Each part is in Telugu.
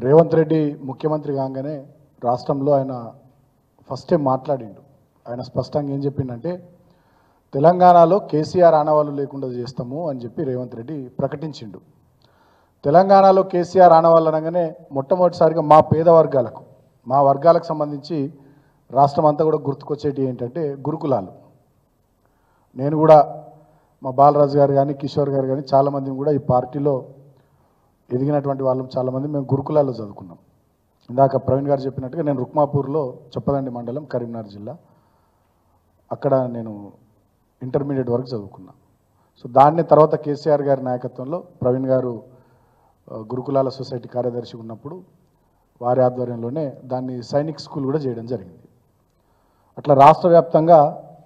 రేవంత్ రెడ్డి ముఖ్యమంత్రి కాగానే రాష్ట్రంలో ఆయన ఫస్ట్ టైం మాట్లాడిండు ఆయన స్పష్టంగా ఏం చెప్పిండంటే తెలంగాణలో కేసీఆర్ ఆనవాళ్ళు లేకుండా చేస్తాము అని చెప్పి రేవంత్ రెడ్డి ప్రకటించిండు తెలంగాణలో కేసీఆర్ ఆనవాళ్ళు అనగానే మొట్టమొదటిసారిగా మా పేద వర్గాలకు మా వర్గాలకు సంబంధించి రాష్ట్రం అంతా కూడా గుర్తుకొచ్చేటి ఏంటంటే గురుకులాలు నేను కూడా మా బాలరాజు గారు కానీ కిషోర్ గారు కానీ చాలామంది కూడా ఈ పార్టీలో ఎదిగినటువంటి వాళ్ళం చాలామంది మేము గురుకులాల్లో చదువుకున్నాం ఇందాక ప్రవీణ్ గారు చెప్పినట్టుగా నేను రుక్మాపూర్లో చెప్పదండి మండలం కరీంనగర్ జిల్లా అక్కడ నేను ఇంటర్మీడియట్ వరకు చదువుకున్నా సో దాన్ని తర్వాత కేసీఆర్ గారి నాయకత్వంలో ప్రవీణ్ గారు ఆ, గురుకులాల సొసైటీ కార్యదర్శి ఉన్నప్పుడు వారి ఆధ్వర్యంలోనే దాన్ని సైనిక్ స్కూల్ కూడా చేయడం జరిగింది అట్లా రాష్ట్ర వ్యాప్తంగా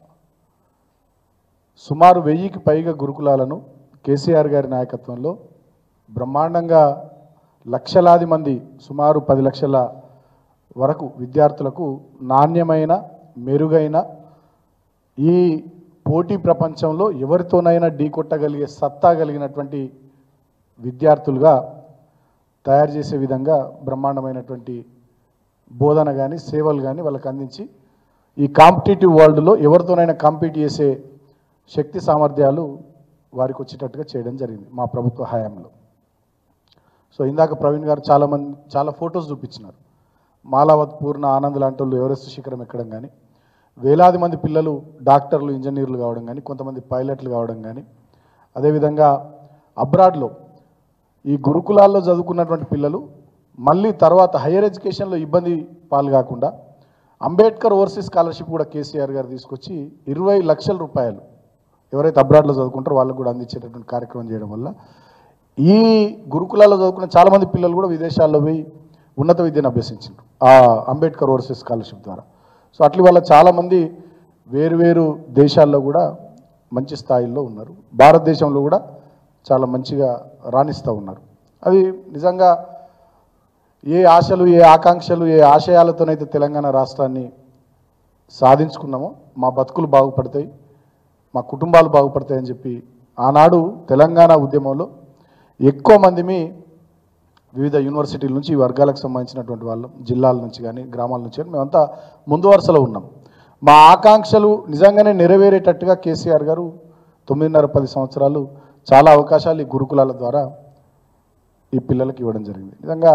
సుమారు వెయ్యికి పైగా గురుకులాలను కేసీఆర్ గారి నాయకత్వంలో బ్రహ్మాండంగా లక్షలాది మంది సుమారు పది లక్షల వరకు విద్యార్థులకు నాణ్యమైన మెరుగైన ఈ పోటీ ప్రపంచంలో ఎవరితోనైనా ఢీకొట్టగలిగే సత్తా కలిగినటువంటి విద్యార్థులుగా తయారు చేసే విధంగా బ్రహ్మాండమైనటువంటి బోధన కానీ సేవలు కానీ వాళ్ళకి అందించి ఈ కాంపిటేటివ్ వరల్డ్లో ఎవరితోనైనా కాంపీట్ చేసే శక్తి సామర్థ్యాలు వారికి వచ్చేటట్టుగా చేయడం జరిగింది మా ప్రభుత్వ హయాంలో సో ఇందాక ప్రవీణ్ గారు చాలా మంది చాలా ఫొటోస్ చూపించినారు మాలావత్ పూర్ణ ఆనంద్ లాంటి వాళ్ళు ఎవరెస్ట్ శిఖరం ఎక్కడం కానీ వేలాది మంది పిల్లలు డాక్టర్లు ఇంజనీర్లు కావడం కానీ కొంతమంది పైలట్లు కావడం కానీ అదేవిధంగా అబ్రాడ్లో ఈ గురుకులాల్లో చదువుకున్నటువంటి పిల్లలు మళ్ళీ తర్వాత హయ్యర్ ఎడ్యుకేషన్లో ఇబ్బంది పాలు కాకుండా అంబేద్కర్ ఓవర్సీస్ స్కాలర్షిప్ కూడా కేసీఆర్ గారు తీసుకొచ్చి ఇరవై లక్షల రూపాయలు ఎవరైతే అబ్రాడ్లో చదువుకుంటారో వాళ్ళకు కూడా అందించేటటువంటి కార్యక్రమం చేయడం వల్ల ఈ గురుకులాల్లో చదువుకున్న చాలామంది పిల్లలు కూడా విదేశాల్లో పోయి ఉన్నత విద్యను అభ్యసించారు ఆ అంబేద్కర్ ఓవర్సీస్ స్కాలర్షిప్ ద్వారా సో అట్ల వల్ల చాలామంది వేరువేరు దేశాల్లో కూడా మంచి స్థాయిలో ఉన్నారు భారతదేశంలో కూడా చాలా మంచిగా రాణిస్తూ ఉన్నారు అది నిజంగా ఏ ఆశలు ఏ ఆకాంక్షలు ఏ ఆశయాలతోనైతే తెలంగాణ రాష్ట్రాన్ని సాధించుకున్నామో మా బతుకులు బాగుపడతాయి మా కుటుంబాలు బాగుపడతాయని చెప్పి ఆనాడు తెలంగాణ ఉద్యమంలో ఎక్కువ మందిమి వివిధ యూనివర్సిటీల నుంచి ఈ వర్గాలకు సంబంధించినటువంటి వాళ్ళు జిల్లాల నుంచి కానీ గ్రామాల నుంచి కానీ మేమంతా ముందు వరుసలో ఉన్నాం మా ఆకాంక్షలు నిజంగానే నెరవేరేటట్టుగా కేసీఆర్ గారు తొమ్మిదిన్నర పది సంవత్సరాలు చాలా అవకాశాలు ఈ గురుకులాల ద్వారా ఈ పిల్లలకి ఇవ్వడం జరిగింది నిజంగా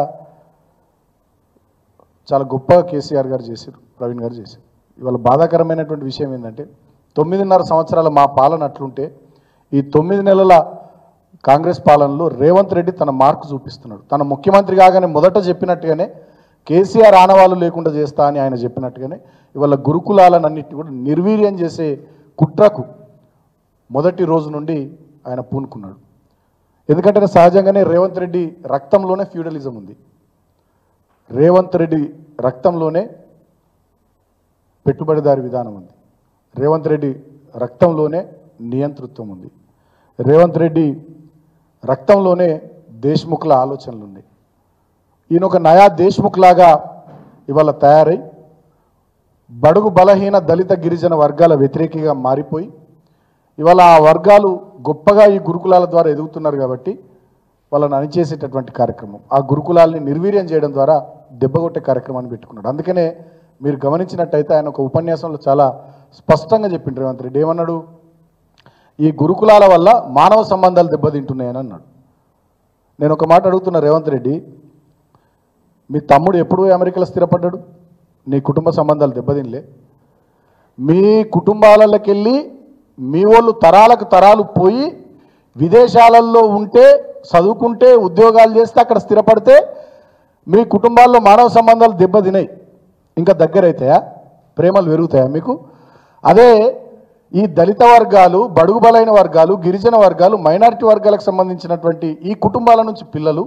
చాలా గొప్పగా కేసీఆర్ గారు చేశారు ప్రవీణ్ గారు చేశారు ఇవాళ బాధాకరమైనటువంటి విషయం ఏంటంటే తొమ్మిదిన్నర సంవత్సరాల మా పాలన అట్లుంటే ఈ తొమ్మిది నెలల కాంగ్రెస్ పాలనలో రేవంత్ రెడ్డి తన మార్కు చూపిస్తున్నాడు తన ముఖ్యమంత్రి కాగానే మొదట చెప్పినట్టుగానే కేసీఆర్ ఆనవాళ్ళు లేకుండా చేస్తా అని ఆయన చెప్పినట్టుగానే ఇవాళ గురుకులాలన్నింటినీ కూడా నిర్వీర్యం చేసే కుట్రకు మొదటి రోజు నుండి ఆయన పూనుకున్నాడు ఎందుకంటే సహజంగానే రేవంత్ రెడ్డి రక్తంలోనే ఫ్యూడలిజం ఉంది రేవంత్ రెడ్డి రక్తంలోనే పెట్టుబడిదారి విధానం ఉంది రేవంత్ రెడ్డి రక్తంలోనే నియంతృత్వం ఉంది రేవంత్ రెడ్డి రక్తంలోనే దేశ్ముఖుల ఆలోచనలు ఉన్నాయి ఈయన ఒక నయా దేశ్ముఖ్ లాగా ఇవాళ తయారై బడుగు బలహీన దళిత గిరిజన వర్గాల వ్యతిరేకిగా మారిపోయి ఇవాళ ఆ వర్గాలు గొప్పగా ఈ గురుకులాల ద్వారా ఎదుగుతున్నారు కాబట్టి వాళ్ళని అణిచేసేటటువంటి కార్యక్రమం ఆ గురుకులాల్ని నిర్వీర్యం చేయడం ద్వారా దెబ్బగొట్టే కార్యక్రమాన్ని పెట్టుకున్నాడు అందుకనే మీరు గమనించినట్టయితే ఆయన ఒక ఉపన్యాసంలో చాలా స్పష్టంగా చెప్పిండు రేవంత్ రెడ్డి ఏమన్నాడు ఈ గురుకులాల వల్ల మానవ సంబంధాలు దెబ్బతింటున్నాయని అన్నాడు నేను ఒక మాట అడుగుతున్నా రేవంత్ రెడ్డి మీ తమ్ముడు ఎప్పుడు అమెరికాలో స్థిరపడ్డాడు నీ కుటుంబ సంబంధాలు దెబ్బతినలే మీ కుటుంబాలకి వెళ్ళి మీ వాళ్ళు తరాలకు తరాలు పోయి విదేశాలలో ఉంటే చదువుకుంటే ఉద్యోగాలు చేస్తే అక్కడ స్థిరపడితే మీ కుటుంబాల్లో మానవ సంబంధాలు దెబ్బతినాయి ఇంకా దగ్గర అవుతాయా ప్రేమలు పెరుగుతాయా మీకు అదే ఈ దళిత వర్గాలు బడుగు బలైన వర్గాలు గిరిజన వర్గాలు మైనారిటీ వర్గాలకు సంబంధించినటువంటి ఈ కుటుంబాల నుంచి పిల్లలు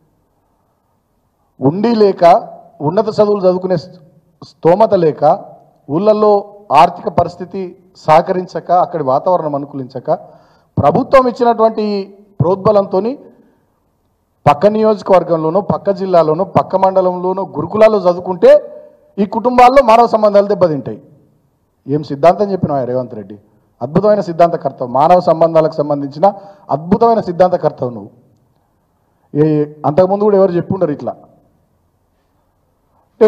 ఉండి లేక ఉన్నత చదువులు చదువుకునే స్తోమత లేక ఊళ్ళల్లో ఆర్థిక పరిస్థితి సహకరించక అక్కడి వాతావరణం అనుకూలించక ప్రభుత్వం ఇచ్చినటువంటి ప్రోద్బలంతో పక్క నియోజకవర్గంలోనో పక్క జిల్లాలోనో పక్క మండలంలోనో గురుకులాల్లో చదువుకుంటే ఈ కుటుంబాల్లో మానవ సంబంధాలు దెబ్బతింటాయి ఏం సిద్ధాంతం చెప్పినావు రేవంత్ రెడ్డి అద్భుతమైన సిద్ధాంతకర్త మానవ సంబంధాలకు సంబంధించిన అద్భుతమైన సిద్ధాంతకర్తవు నువ్వు ఏ అంతకుముందు కూడా ఎవరు చెప్పుండరు ఇట్లా అంటే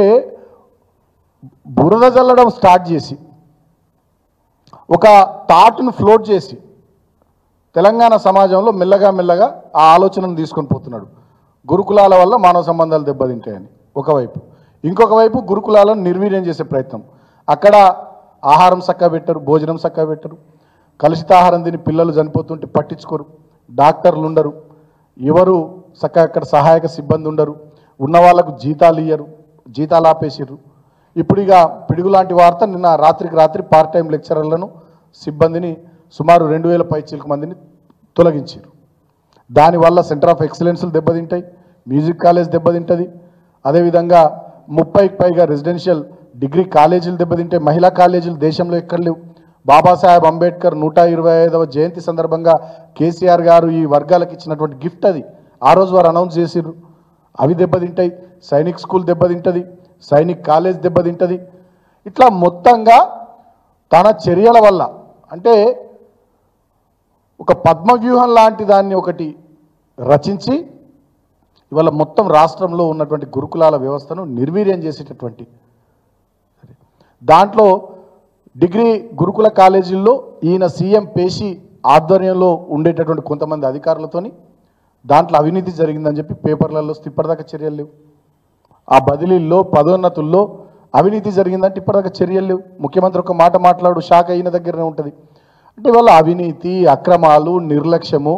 బురద జల్లడం స్టార్ట్ చేసి ఒక థాట్ను ఫ్లోట్ చేసి తెలంగాణ సమాజంలో మెల్లగా మెల్లగా ఆ ఆలోచనను తీసుకొని పోతున్నాడు గురుకులాల వల్ల మానవ సంబంధాలు దెబ్బతింటాయని ఒకవైపు ఇంకొక వైపు గురుకులాలను నిర్వీర్యం చేసే ప్రయత్నం అక్కడ ఆహారం చక్కగా పెట్టరు భోజనం చక్కగా పెట్టరు కలుషితాహారం తిని పిల్లలు చనిపోతుంటే పట్టించుకోరు డాక్టర్లు ఉండరు ఎవరు చక్కగా అక్కడ సహాయక సిబ్బంది ఉండరు ఉన్న వాళ్ళకు జీతాలు ఇయ్యరు జీతాలు ఆపేసిర్రు ఇప్పుడు ఇక పిడుగు లాంటి వార్త నిన్న రాత్రికి రాత్రి పార్ట్ టైం లెక్చరర్లను సిబ్బందిని సుమారు రెండు వేల పైచీలకు మందిని తొలగించారు దానివల్ల సెంటర్ ఆఫ్ ఎక్సలెన్స్లు దెబ్బతింటాయి మ్యూజిక్ కాలేజ్ దెబ్బతింటుంది అదేవిధంగా ముప్పైకి పైగా రెసిడెన్షియల్ డిగ్రీ కాలేజీలు దెబ్బతింటాయి మహిళా కాలేజీలు దేశంలో ఎక్కడ లేవు బాబాసాహెబ్ అంబేద్కర్ నూట ఇరవై ఐదవ జయంతి సందర్భంగా కేసీఆర్ గారు ఈ వర్గాలకు ఇచ్చినటువంటి గిఫ్ట్ అది ఆ రోజు వారు అనౌన్స్ చేసిర్రు అవి దెబ్బతింటాయి సైనిక్ స్కూల్ దెబ్బతింటుంది సైనిక్ కాలేజ్ దెబ్బతింటుంది ఇట్లా మొత్తంగా తన చర్యల వల్ల అంటే ఒక పద్మవ్యూహం లాంటి దాన్ని ఒకటి రచించి ఇవాళ మొత్తం రాష్ట్రంలో ఉన్నటువంటి గురుకులాల వ్యవస్థను నిర్వీర్యం చేసేటటువంటి దాంట్లో డిగ్రీ గురుకుల కాలేజీల్లో ఈయన సీఎం పేషి ఆధ్వర్యంలో ఉండేటటువంటి కొంతమంది అధికారులతోని దాంట్లో అవినీతి జరిగిందని చెప్పి పేపర్లలో ఇప్పటిదాకా చర్యలు లేవు ఆ బదిలీల్లో పదోన్నతుల్లో అవినీతి జరిగిందంటే ఇప్పటిదాకా చర్యలు లేవు ముఖ్యమంత్రి ఒక మాట మాట్లాడు షాక్ అయిన దగ్గరనే ఉంటుంది అంటే ఇవాళ అవినీతి అక్రమాలు నిర్లక్ష్యము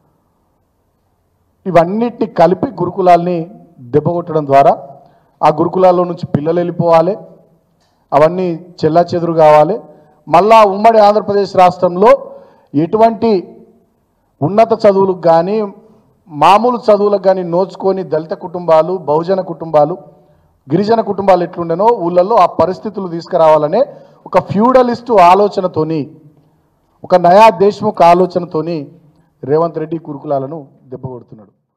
ఇవన్నిటిని కలిపి గురుకులాల్ని దెబ్బకొట్టడం ద్వారా ఆ గురుకులాల్లో నుంచి పిల్లలు వెళ్ళిపోవాలి అవన్నీ చెల్లా చెదురు కావాలి మళ్ళా ఉమ్మడి ఆంధ్రప్రదేశ్ రాష్ట్రంలో ఎటువంటి ఉన్నత చదువులకు కానీ మామూలు చదువులకు కానీ నోచుకొని దళిత కుటుంబాలు బహుజన కుటుంబాలు గిరిజన కుటుంబాలు ఎట్లుండెనో ఊళ్ళల్లో ఆ పరిస్థితులు తీసుకురావాలనే ఒక ఫ్యూడలిస్టు ఆలోచనతోని ఒక నయా దేశ్ముఖ్ ఆలోచనతోని రేవంత్ రెడ్డి గురుకులాలను దెబ్బకొడుతున్నాడు